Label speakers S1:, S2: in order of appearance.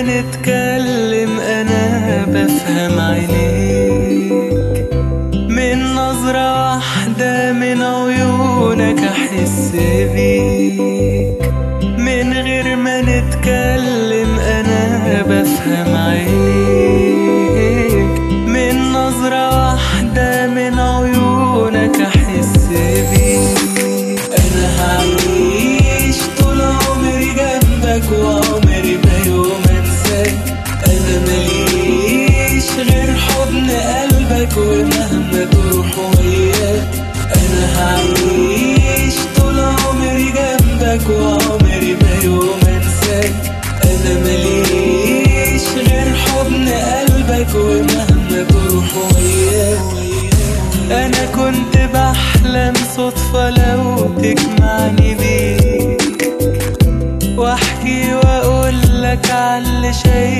S1: ما نتكلم انا بفهم عينيك من نظرة واحدة من عيونك احس بيك من غير ما نتكلم انا بفهم عينيك من نظرة واحدة من عيونك احس بيك انا هعيش طول عمري جنبك وعمري ما يوم انساك انا ماليش غير حضن قلبك ومهما تروح وياك انا هعيش طول عمري جنبك وعمري ما يوم انساك انا ماليش غير حضن قلبك ومهما تروح وياك انا كنت بحلم صدفة لو تجمعني بيك واحكي واقول لك على اللي شايف